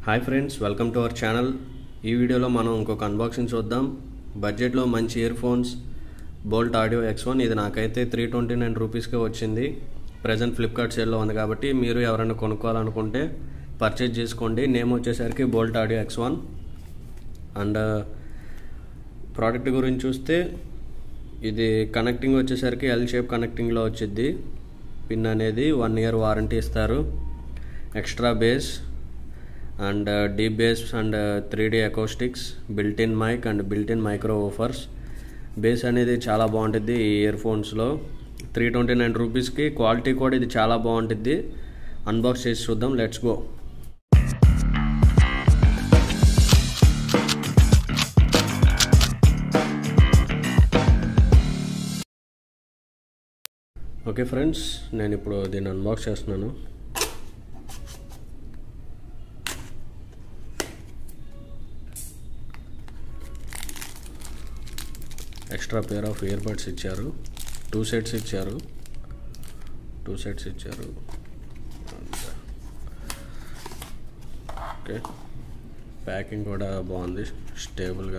hi friends welcome to our channel ఈ వీడియోలో మనం ఇంకొక అన్బాక్సింగ్ చూద్దాం బడ్జెట్లో మంచి earphones Boult audio X one ఇది నాకైతే త్రీ ట్వంటీ నైన్ రూపీస్కే వచ్చింది ప్రజెంట్ ఫ్లిప్కార్ట్ సేల్లో ఉంది కాబట్టి మీరు ఎవరైనా కొనుక్కోవాలనుకుంటే పర్చేజ్ చేసుకోండి నేమ్ వచ్చేసరికి Boult audio X one and product గురించి చూస్తే ఇది కనెక్టింగ్ వచ్చేసరికి ఎల్ షేప్ కనెక్టింగ్లో వచ్చింది పిన్ అనేది వన్ ఇయర్ వారంటీ ఇస్తారు extra bass and deep bass and three D acoustics built in mic and built in micro offers bass అనేది చాలా బాగుంటుంది ఈ ఇయర్ ఫోన్స్లో త్రీ ట్వంటీ నైన్ రూపీస్కి క్వాలిటీ కూడా ఇది చాలా బాగుంటుంది అన్బాక్స్ చేసి చూద్దాం లెట్స్ గో ఓకే ఫ్రెండ్స్ నేను ఇప్పుడు దీన్ని అన్బాక్స్ చేస్తున్నాను extra pair of earbuds ఇచ్చారు టూ సెట్స్ ఇచ్చారు టూ సెట్స్ ఇచ్చారు ఓకే ప్యాకింగ్ కూడా బాగుంది స్టేబుల్గా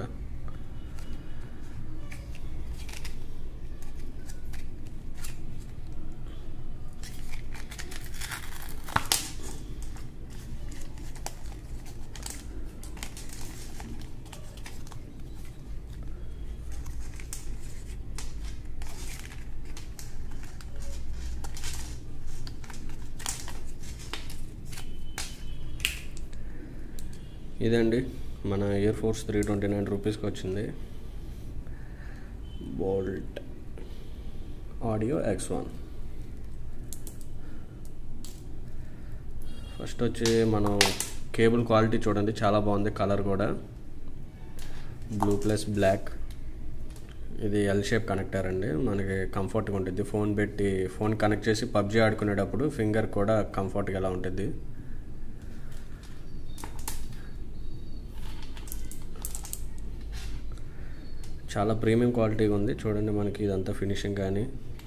ఇదండి మన earphones three twenty nine రూపీస్కి వచ్చింది Boult audio X one first వచ్చి మనం కేబుల్ క్వాలిటీ చూడండి చాలా బాగుంది కలర్ కూడా బ్లూ ప్లస్ బ్లాక్ ఇది ఎల్ షేప్ కనెక్టర్ అండి మనకి కంఫర్ట్గా ఉంటుంది ఫోన్ పెట్టి ఫోన్ కనెక్ట్ చేసి పబ్జీ ఆడుకునేటప్పుడు ఫింగర్ కూడా కంఫర్ట్గా ఎలా ఉంటుంది చాలా ప్రీమియం క్వాలిటీగా ఉంది చూడండి మనకి ఇదంతా ఫినిషింగ్ కానీ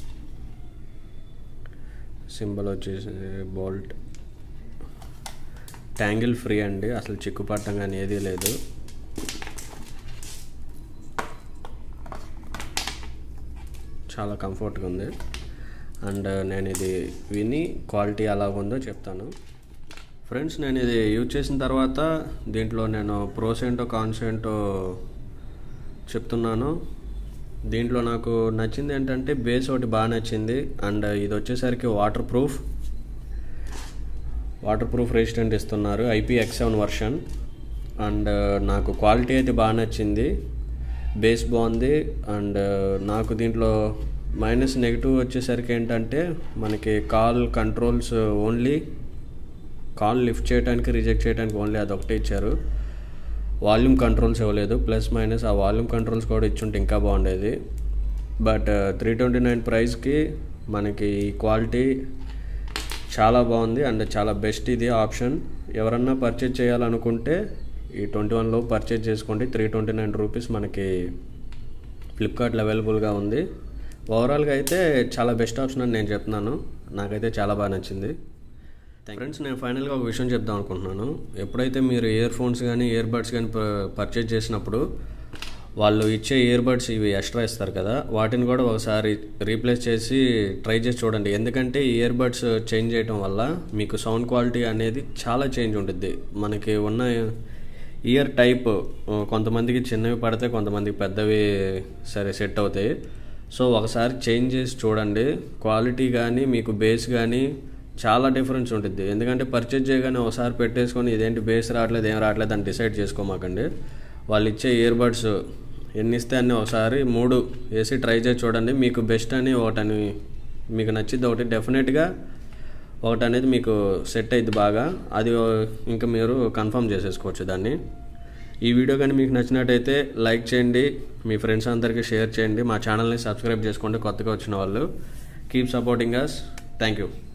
సింబల్ వచ్చేసి బోల్ట్ ట్యాంగిల్ ఫ్రీ అండి అసలు చిక్కుపట్టం కానీ ఏదీ లేదు చాలా కంఫర్ట్గా ఉంది అండ్ నేను ఇది విని క్వాలిటీ ఎలా ఉందో చెప్తాను ఫ్రెండ్స్ నేను ఇది యూజ్ చేసిన తర్వాత దీంట్లో నేను ప్రోస్ ఏంటో కాన్స్ ఏంటో చెప్తున్నాను దీంట్లో నాకు నచ్చింది ఏంటంటే బేస్ ఒకటి బాగా నచ్చింది అండ్ ఇది వచ్చేసరికి waterproof waterproof resistant ఇస్తున్నారు IP X seven version and నాకు క్వాలిటీ అయితే బాగా నచ్చింది బేస్ బాగుంది అండ్ నాకు దీంట్లో మైనస్ నెగిటివ్ వచ్చేసరికి ఏంటంటే మనకి call controls only call lift చేయడానికి రిజెక్ట్ చేయడానికి ఓన్లీ అదొకటే ఇచ్చారు వాల్యూమ్ కంట్రోల్స్ ఇవ్వలేదు ప్లస్ మైనస్ ఆ వాల్యూమ్ కంట్రోల్స్ కూడా ఇచ్చుంటే ఇంకా బాగుండేది బట్ త్రీ ట్వంటీ నైన్ ప్రైస్కి మనకి ఈ క్వాలిటీ చాలా బాగుంది అండ్ చాలా బెస్ట్ ఇది ఆప్షన్ ఎవరన్నా పర్చేజ్ చేయాలనుకుంటే ఈ ట్వంటీ వన్లో పర్చేజ్ చేసుకోండి త్రీ ట్వంటీ నైన్ రూపీస్ మనకి ఫ్లిప్కార్ట్లో అవైలబుల్గా ఉంది ఓవరాల్గా అయితే చాలా బెస్ట్ ఆప్షన్ అని నేను చెప్తున్నాను నాకైతే చాలా బాగా నచ్చింది ఫ్రెండ్స్ నేను ఫైనల్గా ఒక విషయం చెప్దాం అనుకుంటున్నాను ఎప్పుడైతే మీరు ఇయర్ ఫోన్స్ కానీ ఇయర్ బడ్స్ కానీ పర్చేజ్ చేసినప్పుడు వాళ్ళు ఇచ్చే ఇయర్ బడ్స్ ఇవి ఎక్స్ట్రా ఇస్తారు కదా వాటిని కూడా ఒకసారి రీప్లేస్ చేసి ట్రై చేసి చూడండి ఎందుకంటే ఇయర్ బడ్స్ చేంజ్ చేయడం వల్ల మీకు సౌండ్ క్వాలిటీ అనేది చాలా చేంజ్ ఉంటుంది మనకి ఉన్న ఇయర్ టైప్ కొంతమందికి చిన్నవి పడితే కొంతమందికి పెద్దవి సరే సెట్ అవుతాయి సో ఒకసారి చేంజ్ చేసి చూడండి క్వాలిటీ కానీ మీకు బేస్ కానీ చాలా డిఫరెన్స్ ఉంటుంది ఎందుకంటే పర్చేజ్ చేయగానే ఒకసారి పెట్టేసుకొని ఇదేంటి బేస్ రావట్లేదు ఏం రావట్లేదు అని డిసైడ్ చేసుకోమాకండి వాళ్ళు ఇచ్చే ఇయర్ బడ్స్ ఎన్ని ఇస్తే అన్నీ ఒకసారి మూడు వేసి ట్రై చేసి చూడండి మీకు బెస్ట్ అని ఒకటని మీకు నచ్చింది ఒకటి డెఫినెట్గా ఒకటి అనేది మీకు సెట్ అయింది బాగా అది ఇంకా మీరు కన్ఫర్మ్ చేసేసుకోవచ్చు దాన్ని ఈ వీడియో కానీ మీకు నచ్చినట్టయితే లైక్ చేయండి మీ ఫ్రెండ్స్ అందరికీ షేర్ చేయండి మా ఛానల్ని సబ్స్క్రైబ్ చేసుకోండి కొత్తగా వచ్చిన వాళ్ళు keep supporting us thank you